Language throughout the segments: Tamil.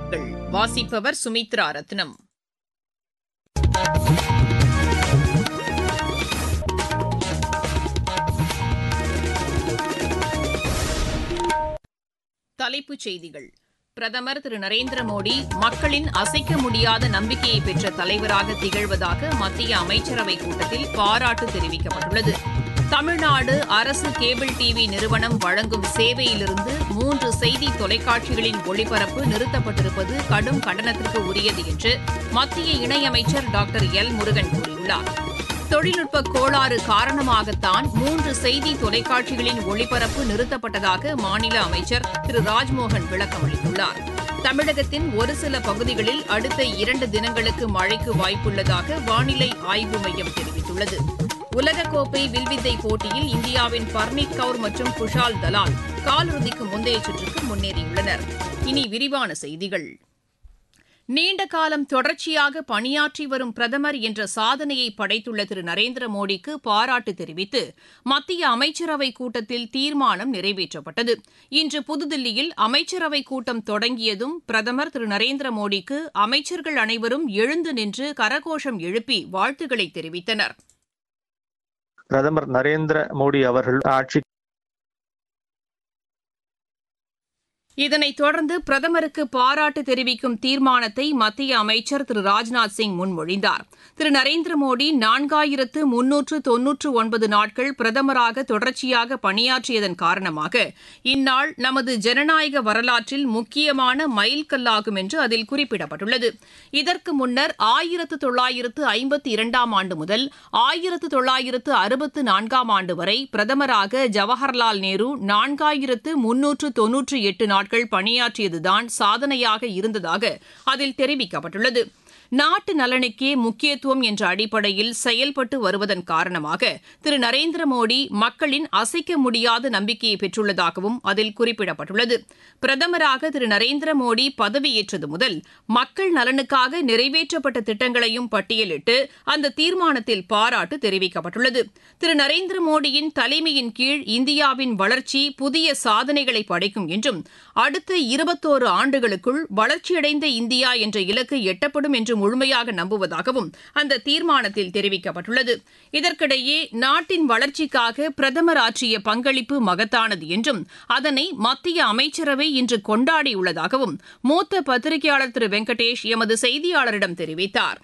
செய்திகள் வாசிப்பவர் சுமித்ரா ரத்னம் தலைப்புச் செய்திகள் பிரதமர் திரு நரேந்திர மோடி மக்களின் அசைக்க முடியாத நம்பிக்கையை பெற்ற தலைவராக திகழ்வதாக மத்திய அமைச்சரவைக் கூட்டத்தில் பாராட்டு தெரிவிக்கப்பட்டுள்ளது தமிழ்நாடு அரசு கேபிள் டிவி நிறுவனம் வழங்கும் சேவையிலிருந்து மூன்று செய்தி தொலைக்காட்சிகளின் ஒளிபரப்பு நிறுத்தப்பட்டிருப்பது கடும் கண்டனத்திற்கு உரியது என்று மத்திய இணையமைச்சர் டாக்டர் எல் முருகன் கூறியுள்ளார் தொழில்நுட்ப கோளாறு காரணமாகத்தான் மூன்று செய்தி தொலைக்காட்சிகளின் ஒளிபரப்பு நிறுத்தப்பட்டதாக மாநில அமைச்சர் திரு ராஜ்மோகன் விளக்கம் அளித்துள்ளார் தமிழகத்தின் ஒரு சில பகுதிகளில் அடுத்த இரண்டு தினங்களுக்கு மழைக்கு வாய்ப்புள்ளதாக வானிலை ஆய்வு மையம் தெரிவித்துள்ளது உலகக்கோப்பை வில்வித்தை போட்டியில் இந்தியாவின் பர்னீத் கவுர் மற்றும் குஷால் தலால் காலிறுதிக்கு முந்தைய சுற்றுக்கு முன்னேறியுள்ளனர் இனி விரிவான செய்திகள் நீண்ட காலம் தொடர்ச்சியாக பணியாற்றி வரும் பிரதமர் என்ற சாதனையை படைத்துள்ள திரு நரேந்திர மோடிக்கு பாராட்டு தெரிவித்து மத்திய அமைச்சரவைக் கூட்டத்தில் தீர்மானம் நிறைவேற்றப்பட்டது இன்று புதுதில்லியில் அமைச்சரவைக் கூட்டம் தொடங்கியதும் பிரதமர் திரு நரேந்திர மோடிக்கு அமைச்சர்கள் அனைவரும் எழுந்து நின்று கரகோஷம் எழுப்பி வாழ்த்துக்களை தெரிவித்தனர் பிரதமர் நரேந்திர மோடி அவர்கள் ஆட்சி இதனைத் தொடர்ந்து பிரதமருக்கு பாராட்டு தெரிவிக்கும் தீர்மானத்தை மத்திய அமைச்சர் திரு ராஜ்நாத் சிங் முன்மொழிந்தார் திரு நரேந்திர மோடி நான்காயிரத்து முன்னூற்று தொன்னூற்று ஒன்பது நாட்கள் பிரதமராக தொடர்ச்சியாக பணியாற்றியதன் காரணமாக இந்நாள் நமது ஜனநாயக வரலாற்றில் முக்கியமான மைல்கல்லாகும் என்று அதில் குறிப்பிடப்பட்டுள்ளது இதற்கு முன்னர் ஆயிரத்து தொள்ளாயிரத்து ஐம்பத்தி இரண்டாம் ஆண்டு முதல் ஆயிரத்து தொள்ளாயிரத்து அறுபத்து நான்காம் ஆண்டு வரை பிரதமராக ஜவஹர்லால் நேரு நான்காயிரத்து முன்னூற்று தொன்னூற்று எட்டு நாட்கள் நாட்கள் பணியாற்றியதுதான் சாதனையாக இருந்ததாக அதில் தெரிவிக்கப்பட்டுள்ளது நாட்டு நலனுக்கே முக்கியத்துவம் என்ற அடிப்படையில் செயல்பட்டு வருவதன் காரணமாக திரு நரேந்திர மோடி மக்களின் அசைக்க முடியாத நம்பிக்கையை பெற்றுள்ளதாகவும் அதில் குறிப்பிடப்பட்டுள்ளது பிரதமராக திரு நரேந்திர மோடி பதவியேற்றது முதல் மக்கள் நலனுக்காக நிறைவேற்றப்பட்ட திட்டங்களையும் பட்டியலிட்டு அந்த தீர்மானத்தில் பாராட்டு தெரிவிக்கப்பட்டுள்ளது திரு நரேந்திர மோடியின் தலைமையின் கீழ் இந்தியாவின் வளர்ச்சி புதிய சாதனைகளை படைக்கும் என்றும் அடுத்த இருபத்தோரு ஆண்டுகளுக்குள் வளர்ச்சியடைந்த இந்தியா என்ற இலக்கு எட்டப்படும் என்று முழுமையாக நம்புவதாகவும் அந்த தீர்மானத்தில் தெரிவிக்கப்பட்டுள்ளது இதற்கிடையே நாட்டின் வளர்ச்சிக்காக பிரதமர் ஆற்றிய பங்களிப்பு மகத்தானது என்றும் அதனை மத்திய அமைச்சரவை இன்று கொண்டாடியுள்ளதாகவும் மூத்த பத்திரிகையாளர் திரு வெங்கடேஷ் எமது செய்தியாளரிடம் தெரிவித்தார்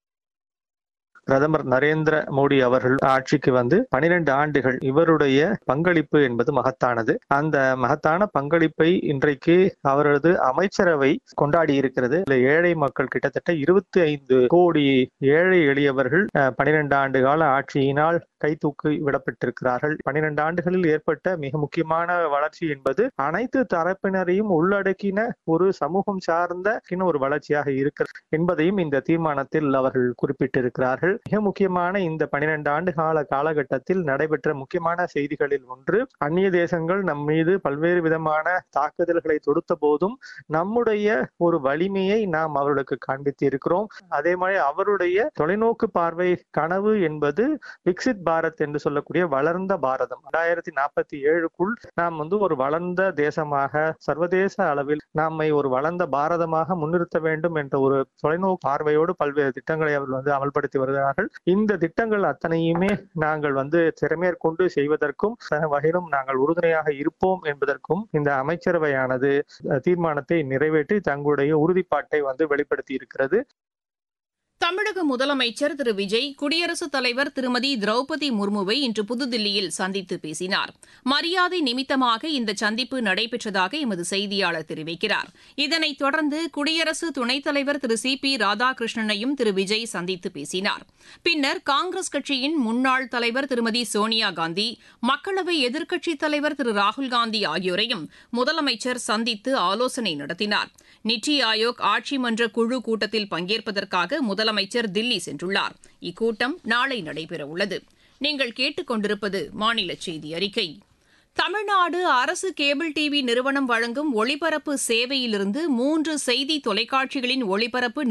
பிரதமர் நரேந்திர மோடி அவர்கள் ஆட்சிக்கு வந்து பனிரெண்டு ஆண்டுகள் இவருடைய பங்களிப்பு என்பது மகத்தானது அந்த மகத்தான பங்களிப்பை இன்றைக்கு அவரது அமைச்சரவை கொண்டாடி இருக்கிறது ஏழை மக்கள் கிட்டத்தட்ட இருபத்தி ஐந்து கோடி ஏழை எளியவர்கள் பனிரெண்டு ஆண்டு கால ஆட்சியினால் கை தூக்கி விடப்பட்டிருக்கிறார்கள் பனிரெண்டு ஆண்டுகளில் ஏற்பட்ட மிக முக்கியமான வளர்ச்சி என்பது அனைத்து தரப்பினரையும் உள்ளடக்கின ஒரு சமூகம் சார்ந்த ஒரு வளர்ச்சியாக இருக்கிறது என்பதையும் இந்த தீர்மானத்தில் அவர்கள் குறிப்பிட்டிருக்கிறார்கள் மிக முக்கியமான இந்த பனிரெண்டு ஆண்டு கால காலகட்டத்தில் நடைபெற்ற முக்கியமான செய்திகளில் ஒன்று அந்நிய தேசங்கள் நம் மீது பல்வேறு விதமான தாக்குதல்களை தொடுத்த போதும் நம்முடைய ஒரு வலிமையை நாம் அவர்களுக்கு காண்பித்து இருக்கிறோம் அதே மாதிரி அவருடைய தொலைநோக்கு பார்வை கனவு என்பது விக்சித் பாரத் என்று சொல்லக்கூடிய வளர்ந்த பாரதம் ரெண்டாயிரத்தி நாற்பத்தி ஏழுக்குள் நாம் வந்து ஒரு வளர்ந்த தேசமாக சர்வதேச அளவில் நம்மை ஒரு வளர்ந்த பாரதமாக முன்னிறுத்த வேண்டும் என்ற ஒரு தொலைநோக்கு பார்வையோடு பல்வேறு திட்டங்களை அவர்கள் வந்து அமல்படுத்தி வருகிறார்கள் இந்த திட்டங்கள் அத்தனையுமே நாங்கள் வந்து திறமேற்கொண்டு செய்வதற்கும் வகையிலும் நாங்கள் உறுதுணையாக இருப்போம் என்பதற்கும் இந்த அமைச்சரவையானது தீர்மானத்தை நிறைவேற்றி தங்களுடைய உறுதிப்பாட்டை வந்து வெளிப்படுத்தி இருக்கிறது தமிழக முதலமைச்சர் திரு விஜய் குடியரசுத் தலைவர் திருமதி திரௌபதி முர்முவை இன்று புதுதில்லியில் சந்தித்து பேசினார் மரியாதை நிமித்தமாக இந்த சந்திப்பு நடைபெற்றதாக எமது செய்தியாளர் தெரிவிக்கிறார் இதனைத் தொடர்ந்து குடியரசு துணைத் தலைவர் திரு சி பி ராதாகிருஷ்ணனையும் திரு விஜய் சந்தித்து பேசினார் பின்னர் காங்கிரஸ் கட்சியின் முன்னாள் தலைவர் திருமதி சோனியா காந்தி மக்களவை எதிர்க்கட்சித் தலைவர் திரு ராகுல்காந்தி ஆகியோரையும் முதலமைச்சர் சந்தித்து ஆலோசனை நடத்தினார் நித்தி ஆயோக் ஆட்சி மன்ற குழு கூட்டத்தில் பங்கேற்பதற்காக முதலமைச்சர் தில்லி சென்றுள்ளார் இக்கூட்டம் நாளை நடைபெறவுள்ளது நீங்கள் கேட்டுக்கொண்டிருப்பது மாநில செய்தி அறிக்கை தமிழ்நாடு அரசு கேபிள் டிவி நிறுவனம் வழங்கும் ஒளிபரப்பு சேவையிலிருந்து மூன்று செய்தி தொலைக்காட்சிகளின் ஒளிபரப்பு